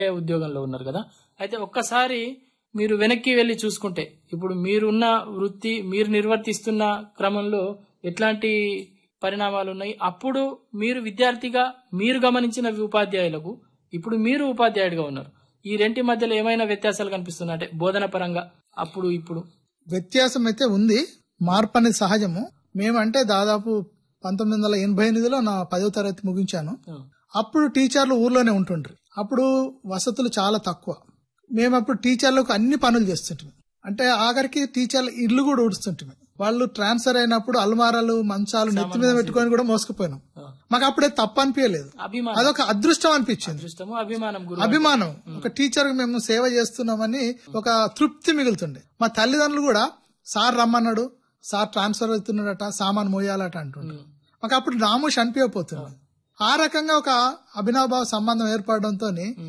ఉద్యోగంలో ఉన్నారు కదా అయితే ఒక్కసారి మీరు వెనక్కి వెళ్లి చూసుకుంటే ఇప్పుడు మీరున్న వృత్తి మీరు నిర్వర్తిస్తున్న క్రమంలో ఎట్లాంటి పరిణామాలు ఉన్నాయి అప్పుడు మీరు విద్యార్థిగా మీరు గమనించిన ఉపాధ్యాయులకు ఇప్పుడు మీరు ఉపాధ్యాయుడిగా ఉన్నారు ఈ రెంటి మధ్యలో ఏమైనా వ్యత్యాసాలు కనిపిస్తున్నాయి అంటే బోధన పరంగా అప్పుడు ఇప్పుడు వ్యత్యాసం అయితే ఉంది మార్పు అనేది సహజము మేమంటే దాదాపు పంతొమ్మిది వందల ఎనభై ఎనిమిదిలో నా పదవ తరగతి ముగించాను అప్పుడు టీచర్లు ఊర్లోనే ఉంటుండ్రు అప్పుడు వసతులు చాలా తక్కువ మేము అప్పుడు టీచర్లకు అన్ని పనులు చేస్తుంటాం అంటే ఆఖరికి టీచర్లు ఇల్లు కూడా ఊడుస్తుంటాం వాళ్ళు ట్రాన్స్ఫర్ అయినప్పుడు అల్మారాలు మంచాలు నెత్తి మీద పెట్టుకొని కూడా మోసుకుపోయినాం మాకు అప్పుడే తప్పు అనిపించలేదు అభిమానం అదొక అదృష్టం అనిపించింది అదృష్టము అభిమానం గురు అభిమానం ఒక టీచర్ మేము సేవ చేస్తున్నామని ఒక తృప్తి మిగులుతుండే మా తల్లిదండ్రులు కూడా సార్ రమ్మన్నాడు సార్ ట్రాన్స్ఫర్ అవుతున్నాడట సామాన్ మోయాలట అంటుండే మాకు అప్పుడు నామూష్ అనిపించకపోతుంది ఆ రకంగా ఒక అభినవభావ సంబంధం ఏర్పడడంతో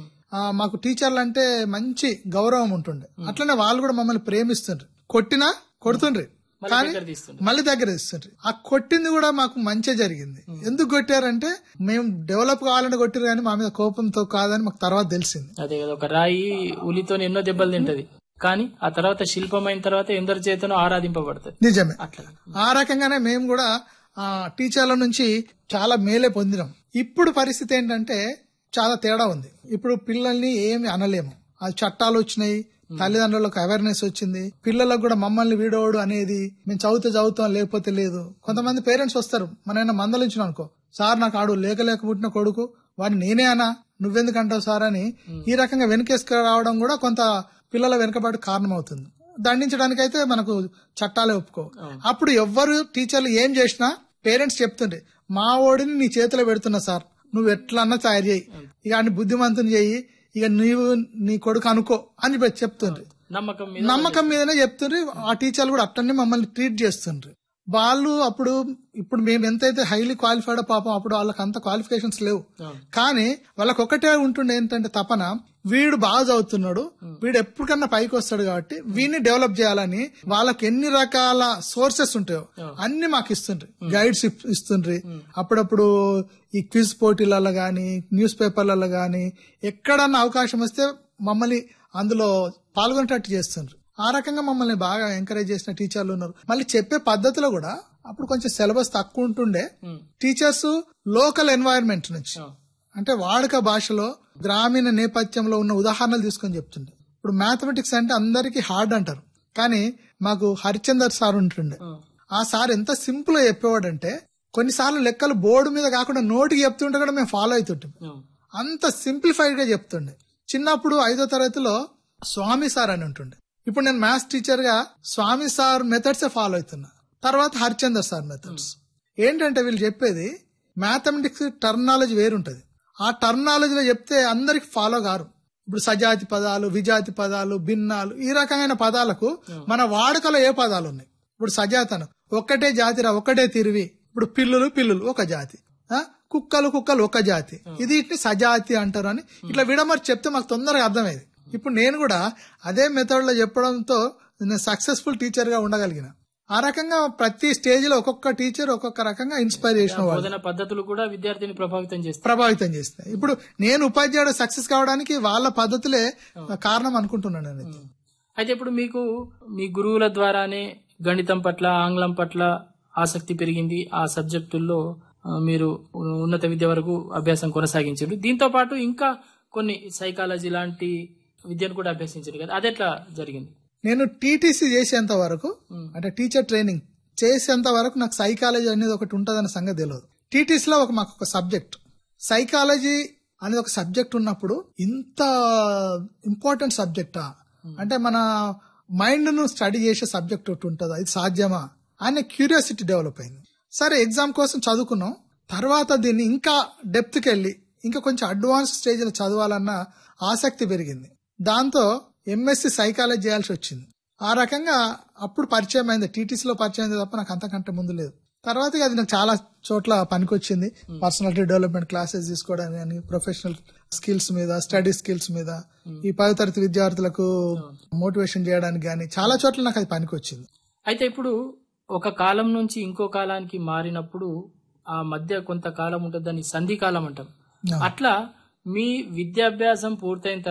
మాకు టీచర్లు అంటే మంచి గౌరవం ఉంటుండే అట్లనే వాళ్ళు కూడా మమ్మల్ని ప్రేమిస్తుండ్రు కొట్టినా కొడుతుండ్రి కానీ దగ్గర తీస్తుండ్రు. మళ్ళీ దగ్గర ఇస్తుండ్రి ఆ కొట్టింది కూడా మాకు మంచి జరిగింది ఎందుకు కొట్టారంటే మేము డెవలప్ కావాలని కొట్టారు కానీ మా మీద కోపంతో కాదని మాకు తర్వాత తెలిసింది అదే కదా ఒక రాయి ఉలితో ఎన్నో దెబ్బలు తింటది కానీ ఆ తర్వాత శిల్పం అయిన తర్వాత ఎందరి చేతనో ఆరాధింపబడుతుంది నిజమే అట్లా ఆ రకంగానే మేము కూడా ఆ టీచర్ల నుంచి చాలా మేలే పొందినాం ఇప్పుడు పరిస్థితి ఏంటంటే చాలా తేడా ఉంది ఇప్పుడు పిల్లల్ని ఏమి అనలేము ఆ చట్టాలు వచ్చినాయి తల్లిదండ్రులకు అవేర్నెస్ వచ్చింది పిల్లలకు కూడా మమ్మల్ని వీడోడు అనేది మేము చదివితే చదువుతాం లేకపోతే లేదు కొంతమంది పేరెంట్స్ వస్తారు మనైనా మందలించిన అనుకో సార్ నాకు ఆడు లేక లేక పుట్టిన కొడుకు వాడిని నేనే అనా నువ్వెందుకు అంటావు సార్ అని ఈ రకంగా వెనకేసుకు రావడం కూడా కొంత పిల్లల వెనుకబాటు కారణమవుతుంది దండించడానికైతే మనకు చట్టాలే ఒప్పుకో అప్పుడు ఎవ్వరు టీచర్లు ఏం చేసినా పేరెంట్స్ చెప్తుండే మా ఓడిని నీ చేతిలో పెడుతున్నా సార్ నువ్వు ఎట్లన్నా తయారు చేయి ఇక ఆయన బుద్ధిమంతుని చేయి ఇక నీవు నీ కొడుకు అనుకో అని చెప్తుండ్రి నమ్మకం మీద నమ్మకం మీదనే చెప్తుండ్రి ఆ టీచర్లు కూడా అట్టనే మమ్మల్ని ట్రీట్ చేస్తుండ్రి వాళ్ళు అప్పుడు ఇప్పుడు మేము ఎంతైతే హైలీ క్వాలిఫైడ్ పాపం అప్పుడు వాళ్ళకి అంత క్వాలిఫికేషన్స్ లేవు అవును. కానీ వాళ్ళకి ఒకటే ఉంటుండే ఏంటంటే తపన వీడు బాగా చదువుతున్నాడు వీడు ఎప్పటికన్నా పైకి వస్తాడు కాబట్టి వీడిని డెవలప్ చేయాలని వాళ్ళకి ఎన్ని రకాల సోర్సెస్ ఉంటాయో అన్ని మాకు ఇస్తుండ్రి గైడ్స్ ఇప్- ఇస్తుండ్రి అప్పుడప్పుడు ఈ క్విజ్ పోటీలలో గాని న్యూస్ పేపర్లలో గాని ఎక్కడన్నా అవకాశం వస్తే మమ్మల్ని అందులో పాల్గొనేటట్టు చేస్తుండ్రు ఆ రకంగా మమ్మల్ని బాగా ఎంకరేజ్ చేసిన టీచర్లు ఉన్నారు మళ్ళీ చెప్పే పద్ధతిలో కూడా అప్పుడు కొంచెం సిలబస్ తక్కువ ఉంటుండే టీచర్స్ లోకల్ ఎన్వైరన్మెంట్ నుంచి అంటే వాడుక భాషలో గ్రామీణ నేపథ్యంలో ఉన్న ఉదాహరణలు తీసుకొని చెప్తుండే ఇప్పుడు మ్యాథమెటిక్స్ అంటే అందరికీ హార్డ్ అంటారు కానీ మాకు హరిచందర్ సార్ ఉంటుండే ఆ సార్ ఎంత సింపుల్ గా చెప్పేవాడంటే కొన్నిసార్లు లెక్కలు బోర్డు మీద కాకుండా నోటికి చెప్తుంటే కూడా మేము ఫాలో అవుతుంటాం అంత సింప్లిఫైడ్ గా చెప్తుండే చిన్నప్పుడు ఐదో తరగతిలో స్వామి సార్ అని ఉంటుండే ఇప్పుడు నేను మ్యాథ్స్ టీచర్ గా స్వామి సార్ మెథడ్స్ ఫాలో అవుతున్నా తర్వాత హరిచందర్ సార్ మెథడ్స్ ఏంటంటే వీళ్ళు చెప్పేది మ్యాథమెటిక్స్ టర్మినాలజీ వేరుంటది ఆ టర్మినాలజీలో చెప్తే అందరికి ఫాలో కారు ఇప్పుడు సజాతి పదాలు విజాతి పదాలు భిన్నాలు ఈ రకమైన పదాలకు మన వాడుకలో ఏ పదాలు ఉన్నాయి ఇప్పుడు సజాతను ఒక్కటే జాతిరా ఒక్కటే తిరివి ఇప్పుడు పిల్లులు పిల్లులు ఒక జాతి ఆ? కుక్కలు కుక్కలు ఒక జాతి ఇది ఇట్ని సజాతి అంటారు అని ఇట్లా విడమరి చెప్తే మాకు తొందరగా అర్థమయ్యేది ఇప్పుడు నేను కూడా అదే మెథడ్ లో చెప్పడంతో నేను సక్సెస్ఫుల్ టీచర్ గా ఉండగలిగిన ఆ రకంగా ప్రతి స్టేజ్ లో ఒక్కొక్క టీచర్ ఒక్కొక్క రకంగా ఇన్స్పైర్ చేసిన వాళ్ళు బోధన పద్ధతులు కూడా విద్యార్థిని ప్రభావితం చేస్తాయి ప్రభావితం చేస్తాయి ఇప్పుడు నేను ఉపాధ్యాయుడు సక్సెస్ కావడానికి వాళ్ళ పద్ధతులే కారణం అనుకుంటున్నాను నేను అయితే ఇప్పుడు మీకు మీ గురువుల ద్వారానే గణితం పట్ల ఆంగ్లం పట్ల ఆసక్తి పెరిగింది ఆ సబ్జెక్టుల్లో ఆ, మీరు ఉన్నత విద్య వరకు అభ్యాసం కొనసాగించారు దీంతో పాటు ఇంకా కొన్ని సైకాలజీ లాంటి విద్యను కూడా అభ్యసించారు కదా అది ఎట్లా జరిగింది నేను టీటీసీ చేసేంత వరకు అంటే టీచర్ ట్రైనింగ్ చేసేంత వరకు నాకు సైకాలజీ అనేది ఒకటి ఉంటదన్న సంగతి తెలియదు టీటీసీ లో ఒక మాకు ఒక సబ్జెక్ట్ సైకాలజీ అనేది ఒక సబ్జెక్ట్ ఉన్నప్పుడు ఇంత ఇంపార్టెంట్ సబ్జెక్టా అంటే మన మైండ్ ను స్టడీ చేసే సబ్జెక్ట్ ఒకటి ఉంటుందా ఇది సాధ్యమా అనే క్యూరియాసిటీ డెవలప్ అయింది సరే ఎగ్జామ్ కోసం చదువుకున్నాం తర్వాత దీన్ని ఇంకా డెప్త్ కి వెళ్ళి ఇంకా కొంచెం అడ్వాన్స్ స్టేజ్ లో చదవాలన్న ఆసక్తి పెరిగింది దాంతో ఎంఎస్సి సైకాలజీ చేయాల్సి వచ్చింది ఆ రకంగా అప్పుడు పరిచయం అయింది టీటీసీలో పరిచయం అయింది తప్ప నాకు అంతకంటే ముందు లేదు తర్వాత ఇక అది నాకు చాలా చోట్ల పనికొచ్చింది పర్సనాలిటీ డెవలప్మెంట్ క్లాసెస్ తీసుకోవడానికి కానీ ప్రొఫెషనల్ స్కిల్స్ మీద స్టడీ స్కిల్స్ మీద ఈ పదో తరగతి విద్యార్థులకు మోటివేషన్ చేయడానికి కానీ చాలా చోట్ల నాకు అది పనికొచ్చింది అయితే ఇప్పుడు ఒక కాలం నుంచి ఇంకో కాలానికి మారినప్పుడు ఆ మధ్య కొంత కాలం ఉంటుంది దాన్ని సంధి కాలం అంటాం అట్లా మీ విద్యాభ్యాసం పూర్తయిన